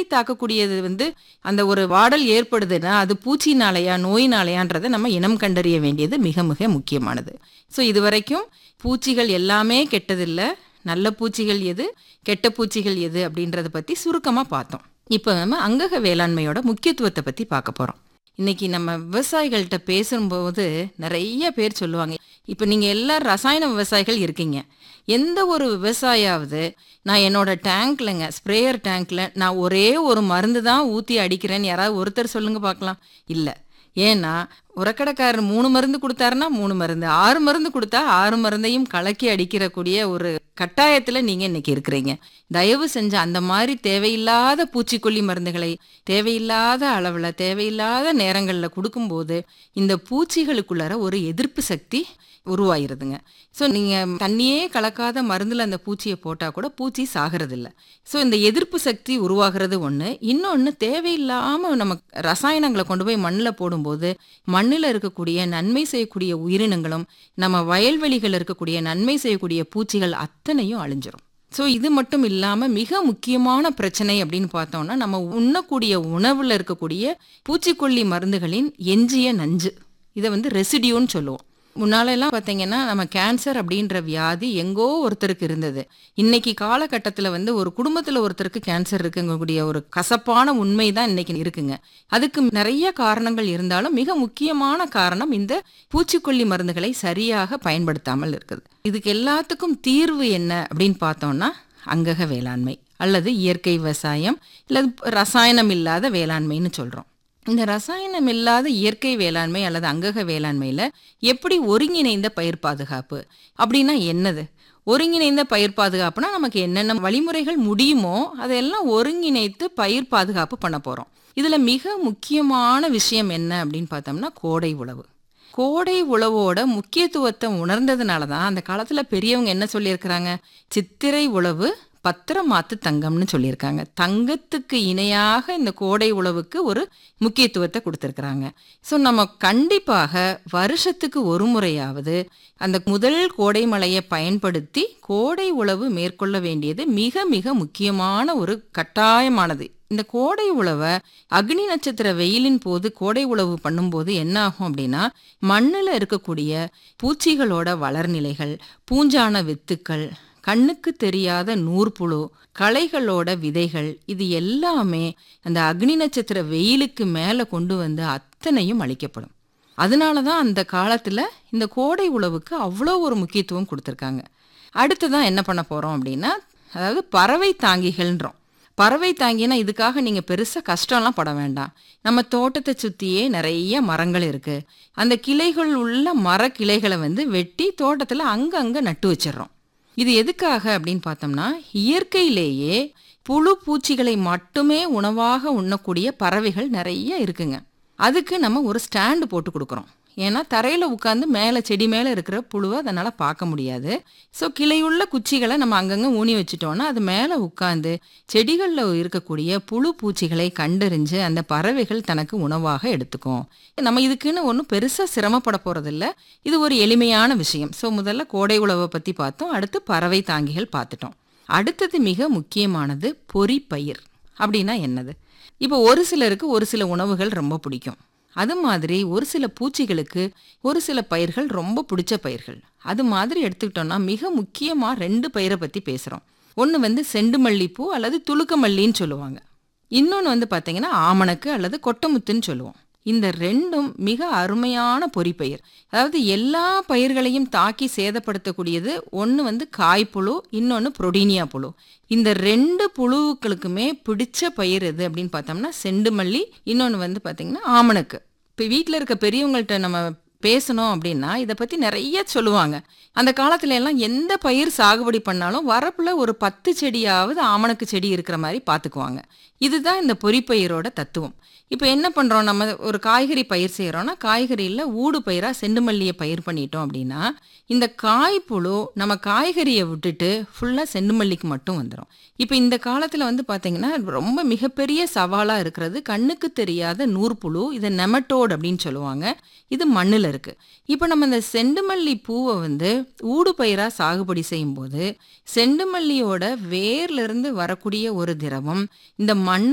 தாக்கக்கூடியது வந்து அந்த ஒரு வாடல் ஏற்படுதுன்னா அது பூச்சினாலயா நோயினாலயான்றதை நம்ம இனம் கண்டறிய வேண்டியது மிக மிக முக்கியமானது ஸோ இதுவரைக்கும் பூச்சிகள் எல்லாமே கெட்டதில்ல நல்ல பூச்சிகள் எது கெட்ட பூச்சிகள் எது அப்படின்றத பற்றி சுருக்கமாக பார்த்தோம் இப்போ நம்ம அங்கக வேளாண்மையோட முக்கியத்துவத்தை பற்றி பார்க்க போகிறோம் இன்னைக்கு நம்ம விவசாயிகள்கிட்ட பேசும்போது நிறைய பேர் சொல்லுவாங்க இப்போ நீங்கள் எல்லாரும் ரசாயன விவசாயிகள் இருக்கீங்க எந்த ஒரு விவசாயாவது நான் என்னோட டேங்க்லங்க ஸ்ப்ரேயர் டேங்க்ல நான் ஒரே ஒரு மருந்து தான் ஊற்றி அடிக்கிறேன்னு யாராவது ஒருத்தர் சொல்லுங்க பார்க்கலாம் இல்லை ஏன்னா உரக்கடைக்காரர் மூணு மருந்து கொடுத்தாருன்னா மூணு மருந்து ஆறு மருந்து கொடுத்தா ஆறு மருந்தையும் கலக்கி அடிக்கிறக்கூடிய ஒரு கட்டாயத்தில் நீங்கள் இன்னைக்கு இருக்கிறீங்க தயவு செஞ்சு அந்த மாதிரி தேவையில்லாத பூச்சிக்கொல்லி மருந்துகளை தேவையில்லாத அளவில் தேவையில்லாத நேரங்களில் கொடுக்கும்போது இந்த பூச்சிகளுக்குள்ளார ஒரு எதிர்ப்பு சக்தி உருவாயிருதுங்க ஸோ நீங்கள் தண்ணியே கலக்காத மருந்தில் அந்த பூச்சியை போட்டால் கூட பூச்சி சாகிறதில்ல ஸோ இந்த எதிர்ப்பு சக்தி உருவாகிறது ஒன்று இன்னொன்று தேவையில்லாமல் நம்ம ரசாயனங்களை கொண்டு போய் மண்ணில் போடும்போது மண்ணில் இருக்கக்கூடிய நன்மை செய்யக்கூடிய உயிரினங்களும் நம்ம வயல்வெளிகள் இருக்கக்கூடிய நன்மை செய்யக்கூடிய பூச்சிகள் அத்தனையும் அழிஞ்சிரும் ஸோ இது மட்டும் இல்லாமல் மிக முக்கியமான பிரச்சனை அப்படின்னு பார்த்தோம்னா நம்ம உண்ணக்கூடிய உணவில் இருக்கக்கூடிய பூச்சிக்கொல்லி மருந்துகளின் எஞ்சிய நஞ்சு இதை வந்து ரெசிடியூன்னு சொல்லுவோம் முன்னாலெல்லாம் பார்த்தீங்கன்னா நம்ம கேன்சர் அப்படின்ற வியாதி எங்கோ ஒருத்தருக்கு இருந்தது இன்னைக்கு காலகட்டத்தில் வந்து ஒரு குடும்பத்தில் ஒருத்தருக்கு கேன்சர் இருக்குங்கக்கூடிய ஒரு கசப்பான உண்மை தான் இன்னைக்கு இருக்குங்க அதுக்கு நிறைய காரணங்கள் இருந்தாலும் மிக முக்கியமான காரணம் இந்த பூச்சிக்கொல்லி மருந்துகளை சரியாக பயன்படுத்தாமல் இருக்குது இதுக்கு எல்லாத்துக்கும் தீர்வு என்ன அப்படின்னு பார்த்தோம்னா அங்கக வேளாண்மை அல்லது இயற்கை விவசாயம் அல்லது ரசாயனம் இல்லாத வேளாண்மைன்னு சொல்கிறோம் இந்த ரசாயனம் இல்லாத இயற்கை வேளாண்மை அல்லது அங்கக வேளாண்மையில் எப்படி ஒருங்கிணைந்த பயிர் பாதுகாப்பு அப்படின்னா என்னது ஒருங்கிணைந்த பயிர் பாதுகாப்புனா நமக்கு என்னென்ன வழிமுறைகள் முடியுமோ அதையெல்லாம் ஒருங்கிணைத்து பயிர் பாதுகாப்பு பண்ண போகிறோம் இதில் மிக முக்கியமான விஷயம் என்ன அப்படின்னு பார்த்தோம்னா கோடை உழவு கோடை உழவோட முக்கியத்துவத்தை உணர்ந்ததுனால தான் அந்த காலத்தில் பெரியவங்க என்ன சொல்லியிருக்கிறாங்க சித்திரை உழவு பத்திரமாத்து தங்கம்னு சொல்லியிருக்காங்க தங்கத்துக்கு இணையாக இந்த கோடை உழவுக்கு ஒரு முக்கியத்துவத்தை கொடுத்துருக்குறாங்க ஸோ நம்ம கண்டிப்பாக வருஷத்துக்கு ஒரு முறையாவது அந்த முதல் கோடை மழையை பயன்படுத்தி கோடை உழவு மேற்கொள்ள வேண்டியது மிக மிக முக்கியமான ஒரு கட்டாயமானது இந்த கோடை உழவை அக்னி நட்சத்திர வெயிலின் போது கோடை உழவு பண்ணும்போது என்ன ஆகும் அப்படின்னா மண்ணில் இருக்கக்கூடிய பூச்சிகளோட வளர்நிலைகள் பூஞ்சான வித்துக்கள் கண்ணுக்கு தெரியாத நூற்புழு களைகளோட விதைகள் இது எல்லாமே அந்த அக்னி நட்சத்திர வெயிலுக்கு மேலே கொண்டு வந்து அத்தனையும் அழிக்கப்படும் அதனால தான் அந்த காலத்தில் இந்த கோடை உழவுக்கு அவ்வளோ ஒரு முக்கியத்துவம் கொடுத்துருக்காங்க அடுத்ததான் என்ன பண்ண போகிறோம் அப்படின்னா அதாவது பறவை தாங்கிகள்ன்றோம் பறவை தாங்கினா இதுக்காக நீங்கள் பெருசாக கஷ்டம்லாம் பட வேண்டாம் நம்ம தோட்டத்தை சுற்றியே நிறைய மரங்கள் இருக்குது அந்த கிளைகள் உள்ள மர கிளைகளை வந்து வெட்டி தோட்டத்தில் அங்கங்கே நட்டு வச்சிடுறோம் இது எதுக்காக அப்படின்னு பார்த்தோம்னா இயற்கையிலேயே புழு பூச்சிகளை மட்டுமே உணவாக உண்ணக்கூடிய பறவைகள் நிறைய இருக்குங்க அதுக்கு நம்ம ஒரு ஸ்டாண்டு போட்டு கொடுக்குறோம் ஏன்னா தரையில் உட்காந்து மேலே செடி மேலே இருக்கிற புழுவை அதனால் பார்க்க முடியாது ஸோ கிளையுள்ள குச்சிகளை நம்ம அங்கங்கே ஊனி வச்சுட்டோன்னா அது மேலே உட்காந்து செடிகளில் இருக்கக்கூடிய புழு பூச்சிகளை கண்டறிஞ்சு அந்த பறவைகள் தனக்கு உணவாக எடுத்துக்கும் நம்ம இதுக்குன்னு ஒன்றும் பெருசாக சிரமப்பட போகிறதில்ல இது ஒரு எளிமையான விஷயம் ஸோ முதல்ல கோடை உழவை பற்றி பார்த்தோம் அடுத்து பறவை தாங்கிகள் பார்த்துட்டோம் அடுத்தது மிக முக்கியமானது பொறிப்பயிர் அப்படின்னா என்னது இப்போ ஒரு சிலருக்கு ஒரு சில உணவுகள் ரொம்ப பிடிக்கும் அது மாதிரி ஒரு சில பூச்சிகளுக்கு ஒரு சில பயிர்கள் ரொம்ப பிடிச்ச பயிர்கள் அது மாதிரி எடுத்துக்கிட்டோம்னா மிக முக்கியமாக ரெண்டு பயிரை பற்றி பேசுகிறோம் ஒன்று வந்து செண்டு மல்லிப்பூ அல்லது துளுக்க மல்லின்னு சொல்லுவாங்க இன்னொன்று வந்து பார்த்தீங்கன்னா ஆமணக்கு அல்லது கொட்டமுத்துன்னு சொல்லுவோம் இந்த ரெண்டும் மிக அருமையான பொறிப்பயிர் அதாவது எல்லா பயிர்களையும் தாக்கி சேதப்படுத்தக்கூடியது ஒன்று வந்து காய்ப்புழு இன்னொன்று புரோடீனியா புழு இந்த ரெண்டு புழுக்களுக்குமே பிடிச்ச பயிர் எது அப்படின்னு பார்த்தோம்னா செண்டுமல்லி இன்னொன்று வந்து பார்த்திங்கன்னா ஆமணக்கு இப்போ வீட்டில் இருக்க பெரியவங்கள்ட்ட நம்ம பேசணும் அப்படின்னா இதை பற்றி நிறைய சொல்லுவாங்க அந்த காலத்துல எல்லாம் எந்த பயிர் சாகுபடி பண்ணாலும் வரப்பில் ஒரு பத்து செடியாவது ஆமணக்கு செடி இருக்கிற மாதிரி பார்த்துக்குவாங்க இதுதான் இந்த பொறிப்பயிரோட தத்துவம் இப்போ என்ன பண்ணுறோம் நம்ம ஒரு காய்கறி பயிர் செய்கிறோன்னா காய்கறியில் ஊடு பயிராக செண்டுமல்லியை பயிர் பண்ணிட்டோம் அப்படின்னா இந்த காய்ப்புழு நம்ம காய்கறியை விட்டுட்டு ஃபுல்லாக செண்டுமல்லிக்கு மட்டும் வந்துடும் இப்போ இந்த காலத்தில் வந்து பார்த்திங்கன்னா ரொம்ப மிகப்பெரிய சவாலாக இருக்கிறது கண்ணுக்கு தெரியாத நூற்புழு இதை நெமட்டோடு அப்படின்னு சொல்லுவாங்க இது மண்ணில் இருக்குது இப்போ நம்ம இந்த செண்டுமல்லி பூவை வந்து ஊடு பயிராக சாகுபடி செய்யும்போது செண்டுமல்லியோட வேர்லேருந்து வரக்கூடிய ஒரு திரவம் இந்த மண்